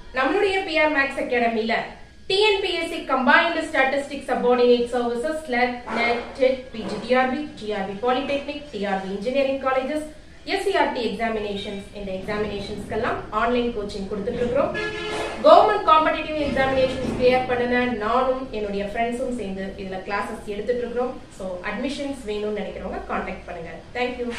நம்மளுடைய PR maths அகாடமில TNPSC combined statistic subordinate services SLET NET TET PGTRB GRB polytechnic TRB engineering colleges SCERT examinations இந்த எக்ஸாமினேஷன்ஸ்க்கெல்லாம் online coaching கொடுத்துட்டு இருக்கிறோம் government competitive examinations clear பண்ணின நானும் என்னுடைய ஃப்ரெண்ட்ஸும் சேர்ந்து இதுல கிளாஸஸ் எடுத்துட்டு இருக்கிறோம் ஸோ அட்மிஷன்ஸ் வேணும்னு நினைக்கிறவங்க காண்டாக்ட் பண்ணுங்க தேங்க்யூ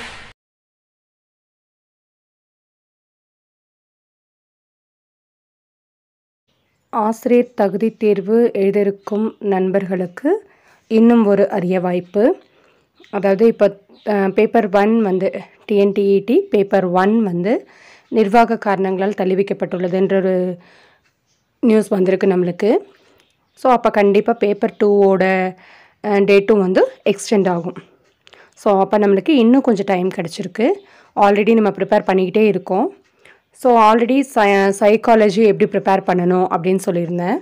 ஆசிரியர் தகுதி தேர்வு எழுதியிருக்கும் நண்பர்களுக்கு இன்னும் ஒரு அரிய வாய்ப்பு அதாவது இப்போ பேப்பர் ஒன் வந்து டிஎன்டிஇடி பேப்பர் ஒன் வந்து நிர்வாக காரணங்களால் தள்ளி வைக்கப்பட்டுள்ளதுன்ற ஒரு நியூஸ் வந்திருக்கு நம்மளுக்கு ஸோ அப்போ கண்டிப்பாக பேப்பர் டூவோட டேட்டும் வந்து எக்ஸ்டெண்ட் ஆகும் ஸோ அப்போ நம்மளுக்கு இன்னும் கொஞ்சம் டைம் கிடச்சிருக்கு ஆல்ரெடி நம்ம ப்ரிப்பேர் பண்ணிக்கிட்டே இருக்கோம் ஸோ ஆல்ரெடி சை சைக்காலஜி எப்படி ப்ரிப்பேர் பண்ணணும் அப்படின்னு சொல்லியிருந்தேன்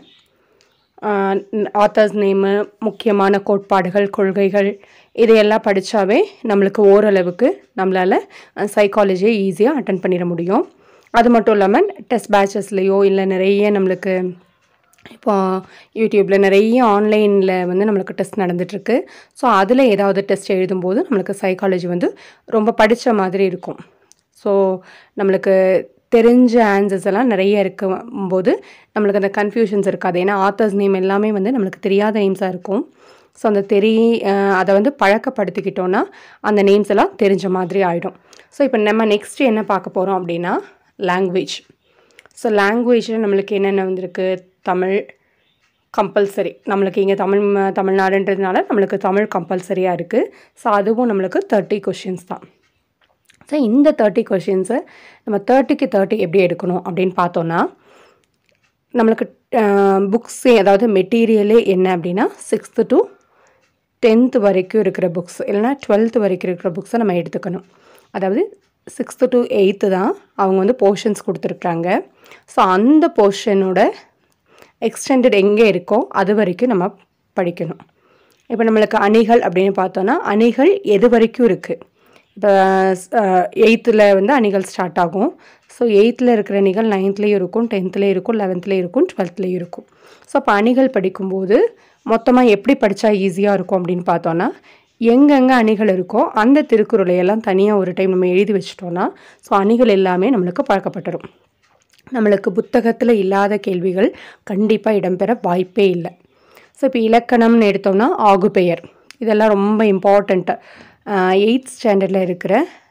ஆத்தர்ஸ் நேமு முக்கியமான கோட்பாடுகள் கொள்கைகள் இதையெல்லாம் படித்தாவே நம்மளுக்கு ஓரளவுக்கு நம்மளால் சைக்காலஜியை ஈஸியாக அட்டன் பண்ணிட முடியும் அது மட்டும் இல்லாமல் டெஸ்ட் பேச்சஸ்லேயோ இல்லை நிறைய நம்மளுக்கு இப்போ யூடியூப்பில் நிறைய ஆன்லைனில் வந்து நம்மளுக்கு டெஸ்ட் நடந்துகிட்ருக்கு ஸோ அதில் ஏதாவது டெஸ்ட் எழுதும்போது நம்மளுக்கு சைக்காலஜி வந்து ரொம்ப படித்த மாதிரி இருக்கும் ஸோ நம்மளுக்கு தெரிஞ்ச ஆன்சர்ஸ் எல்லாம் நிறைய இருக்கும்போது நம்மளுக்கு அந்த கன்ஃபியூஷன்ஸ் இருக்காது ஏன்னா ஆத்தர்ஸ் நேம் எல்லாமே வந்து நம்மளுக்கு தெரியாத நேம்ஸாக இருக்கும் ஸோ அந்த தெரி அதை வந்து பழக்கப்படுத்திக்கிட்டோன்னா அந்த நேம்ஸ் எல்லாம் தெரிஞ்ச மாதிரி ஆகிடும் ஸோ இப்போ நம்ம நெக்ஸ்ட் என்ன பார்க்க போகிறோம் அப்படின்னா லாங்குவேஜ் ஸோ லாங்குவேஜில் நம்மளுக்கு என்னென்ன வந்திருக்கு தமிழ் கம்பல்சரி நம்மளுக்கு இங்கே தமிழ் தமிழ்நாடுன்றதுனால நம்மளுக்கு தமிழ் கம்பல்சரியாக இருக்குது ஸோ அதுவும் நம்மளுக்கு தேர்ட்டி கொஷின்ஸ் தான் ஸோ இந்த தேர்ட்டி கொஷின்ஸை நம்ம தேர்ட்டிக்கு தேர்ட்டி எப்படி எடுக்கணும் அப்படின்னு பார்த்தோன்னா நம்மளுக்கு புக்ஸே அதாவது மெட்டீரியலே என்ன அப்படின்னா சிக்ஸ்த்து டு டென்த்து வரைக்கும் இருக்கிற புக்ஸ் இல்லைனா டுவெல்த்து வரைக்கும் இருக்கிற புக்ஸை நம்ம எடுத்துக்கணும் அதாவது சிக்ஸ்த்து டு எயித்து தான் அவங்க வந்து போர்ஷன்ஸ் கொடுத்துருக்குறாங்க ஸோ அந்த போர்ஷனோட எக்ஸ்டெண்டட் எங்கே இருக்கோ அது வரைக்கும் நம்ம படிக்கணும் இப்போ நம்மளுக்கு அணிகள் அப்படின்னு பார்த்தோன்னா அணிகள் எது வரைக்கும் இருக்குது இப்போ எயித்தில் வந்து அணிகள் ஸ்டார்ட் ஆகும் ஸோ எயித்தில் இருக்கிற அணிகள் நைன்த்லேயும் இருக்கும் டென்த்லேயும் இருக்கும் லெவன்த்லேயும் இருக்கும் டுவெல்த்லேயும் இருக்கும் ஸோ அப்போ அணிகள் படிக்கும்போது மொத்தமாக எப்படி படித்தா ஈஸியாக இருக்கும் அப்படின்னு பார்த்தோன்னா எங்கெங்கே அணிகள் இருக்கோ அந்த திருக்குறளையெல்லாம் தனியாக ஒரு டைம் நம்ம எழுதி வச்சிட்டோன்னா ஸோ அணிகள் எல்லாமே நம்மளுக்கு பழக்கப்பட்டுரும் நம்மளுக்கு புத்தகத்தில் இல்லாத கேள்விகள் கண்டிப்பாக இடம்பெற வாய்ப்பே இல்லை ஸோ இப்போ இலக்கணம்னு எடுத்தோம்னா ஆகு பெயர் இதெல்லாம் ரொம்ப இம்பார்ட்டண்ட்டு எயித் ஸ்டாண்டர்டில் இருக்கிற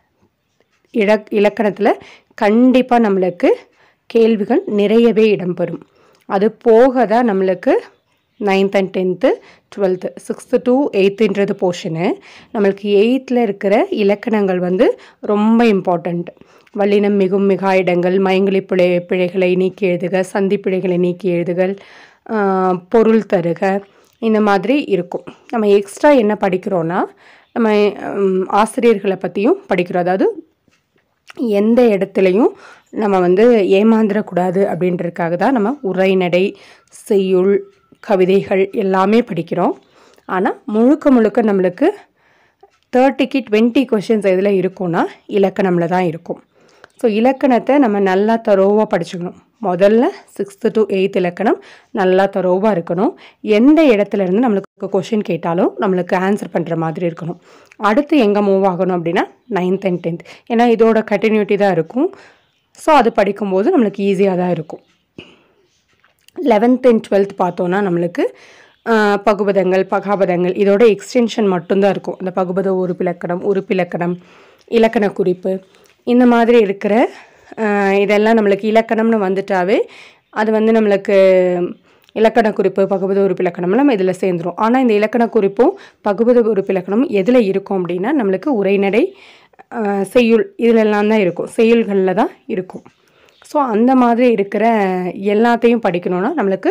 இலக் இலக்கணத்தில் கண்டிப்பாக நம்மளுக்கு கேள்விகள் நிறையவே இடம்பெறும் அது போக தான் நம்மளுக்கு ninth and tenth twelfth sixth to எயித்துன்றது போர்ஷனு நம்மளுக்கு எயித்தில் இருக்கிற இலக்கணங்கள் வந்து ரொம்ப இம்பார்ட்டண்ட் வல்லினம் மிகும் மிகா இடங்கள் மயங்கிலி பிழை பிழைகளை நீக்கி எழுதுக சந்தி பிழைகளை நீக்கி எழுதுகள் பொருள் தருக இந்த மாதிரி இருக்கும் நம்ம எக்ஸ்ட்ரா என்ன படிக்கிறோன்னா நம்ம ஆசிரியர்களை பற்றியும் படிக்கிறோம் அதாவது எந்த இடத்துலையும் நம்ம வந்து ஏமாந்துடக்கூடாது அப்படின்றதுக்காக தான் நம்ம உரைநடை செய்யுள் கவிதைகள் எல்லாமே படிக்கிறோம் ஆனால் முழுக்க முழுக்க நம்மளுக்கு தேர்ட்டிக்கு டுவெண்ட்டி கொஷின்ஸ் எதில் இருக்கும்னா இலக்கணமில் தான் இருக்கும் ஸோ இலக்கணத்தை நம்ம நல்லா தரோவாக படிச்சுக்கணும் முதல்ல சிக்ஸ்த்து டு எயித் இலக்கணம் நல்லா தரோவாக இருக்கணும் எந்த இடத்துல இருந்து நம்மளுக்கு கொஷின் கேட்டாலும் நம்மளுக்கு ஆன்சர் பண்ணுற மாதிரி இருக்கணும் அடுத்து எங்கே மூவ் ஆகணும் அப்படின்னா நைன்த் அண்ட் டென்த் ஏன்னா இதோட கண்டினியூட்டி தான் இருக்கும் ஸோ அது படிக்கும்போது நம்மளுக்கு ஈஸியாக தான் இருக்கும் லெவன்த் அண்ட் டுவெல்த் பார்த்தோன்னா நம்மளுக்கு பகுபதங்கள் பகாபதங்கள் இதோட எக்ஸ்டென்ஷன் மட்டும்தான் இருக்கும் இந்த பகுபத உறுப்பிலக்கணம் உறுப்பிலக்கணம் இலக்கண குறிப்பு இந்த மாதிரி இருக்கிற இதெல்லாம் நம்மளுக்கு இலக்கணம்னு வந்துட்டாவே அது வந்து நம்மளுக்கு இலக்கண குறிப்பு பகுபத உறுப்பிலக்கணம் நம்ம இதில் சேர்ந்துரும் ஆனால் இந்த இலக்கண குறிப்பும் பகுபத உறுப்பிலக்கணம் எதில் இருக்கும் அப்படின்னா நம்மளுக்கு உரைநடை செய்யுள் இதிலெல்லாம் தான் இருக்கும் செய்யுள்களில் தான் இருக்கும் ஸோ அந்த மாதிரி இருக்கிற எல்லாத்தையும் படிக்கணும்னா நம்மளுக்கு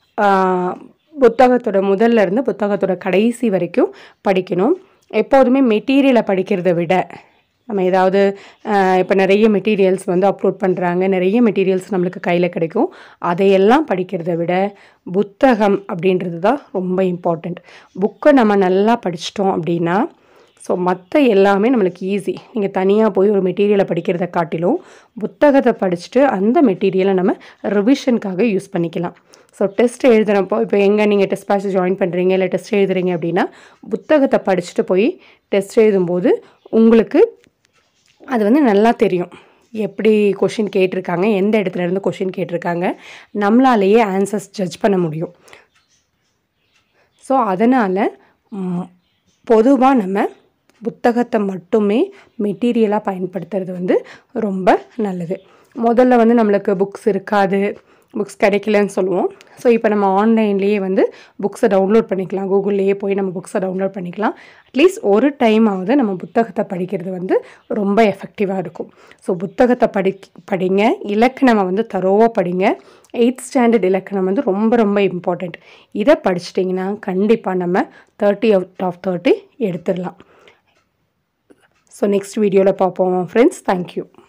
புத்தகத்தோட முதல்ல இருந்து புத்தகத்தோட கடைசி வரைக்கும் படிக்கணும் எப்போதுமே மெட்டீரியலை படிக்கிறத விட நம்ம ஏதாவது இப்போ நிறைய மெட்டீரியல்ஸ் வந்து அப்லோட் பண்ணுறாங்க நிறைய மெட்டீரியல்ஸ் நம்மளுக்கு கையில் கிடைக்கும் அதையெல்லாம் படிக்கிறத விட புத்தகம் அப்படின்றது தான் ரொம்ப இம்பார்ட்டண்ட் புக்கை நம்ம நல்லா படிச்சிட்டோம் அப்படின்னா ஸோ மற்ற எல்லாமே நம்மளுக்கு ஈஸி நீங்கள் தனியாக போய் ஒரு மெட்டீரியலை படிக்கிறத காட்டிலும் புத்தகத்தை படிச்சுட்டு அந்த மெட்டீரியலை நம்ம ரிவிஷனுக்காக யூஸ் பண்ணிக்கலாம் ஸோ டெஸ்ட் எழுதுகிறப்போ இப்போ எங்கே நீங்கள் டெஸ்ட் பேட்ச் ஜாயின் பண்ணுறீங்க இல்லை டெஸ்ட் எழுதுறீங்க அப்படின்னா புத்தகத்தை படிச்சுட்டு போய் டெஸ்ட் எழுதும்போது உங்களுக்கு அது வந்து நல்லா தெரியும் எப்படி கொஷின் கேட்டிருக்காங்க எந்த இடத்துல இருந்து கொஷின் கேட்டிருக்காங்க நம்மளாலேயே ஆன்சர்ஸ் ஜட்ஜ் பண்ண முடியும் ஸோ அதனால் பொதுவாக நம்ம புத்தகத்தை மட்டுமே மெட்டீரியலாக பயன்படுத்துறது வந்து ரொம்ப நல்லது முதல்ல வந்து நம்மளுக்கு புக்ஸ் இருக்காது புக்ஸ் கிடைக்கலன்னு சொல்லுவோம் ஸோ இப்போ நம்ம ஆன்லைன்லேயே வந்து புக்ஸை டவுன்லோட் பண்ணிக்கலாம் கூகுள்லேயே போய் நம்ம புக்ஸை டவுன்லோட் பண்ணிக்கலாம் அட்லீஸ்ட் ஒரு டைம் ஆகுது நம்ம புத்தகத்தை படிக்கிறது வந்து ரொம்ப எஃபெக்டிவாக இருக்கும் ஸோ புத்தகத்தை படி படிங்க இலக்கணமை வந்து தரோவாக படிங்க எயித் ஸ்டாண்டர்ட் இலக்கணம் வந்து ரொம்ப ரொம்ப இம்பார்ட்டண்ட் இதை படிச்சிட்டிங்கன்னா கண்டிப்பாக நம்ம தேர்ட்டி அவுட் ஆஃப் தேர்ட்டி எடுத்துடலாம் ஸோ நெக்ஸ்ட் வீடியோவில் பார்ப்போம் ஃப்ரெண்ட்ஸ் தேங்க்யூ